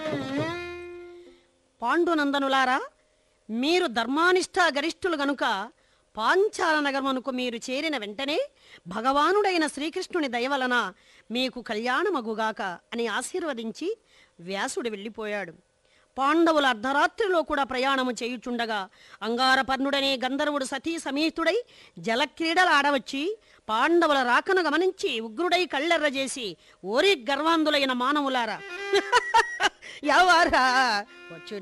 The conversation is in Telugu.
పాండునందనులారా మీరు ధర్మానిష్ట గరిష్ఠులు గనుక పాంచాల నగరమునకు మీరు చేరిన వెంటనే భగవానుడైన శ్రీకృష్ణుని దయవలన మీకు కళ్యాణమగుగాక అని ఆశీర్వదించి వ్యాసుడు వెళ్ళిపోయాడు పాండవుల అర్ధరాత్రిలో కూడా ప్రయాణము చేయుచుండగా అంగారపర్ణుడనే గంధర్వుడు సతీ సమేతుడై జలక్రీడలాడవచ్చి పాండవుల రాకను గమనించి ఉగ్రుడై కళ్ళెర్రజేసి ఓరి గర్వాంధులైన మానవులారా ఎవరా వచ్చి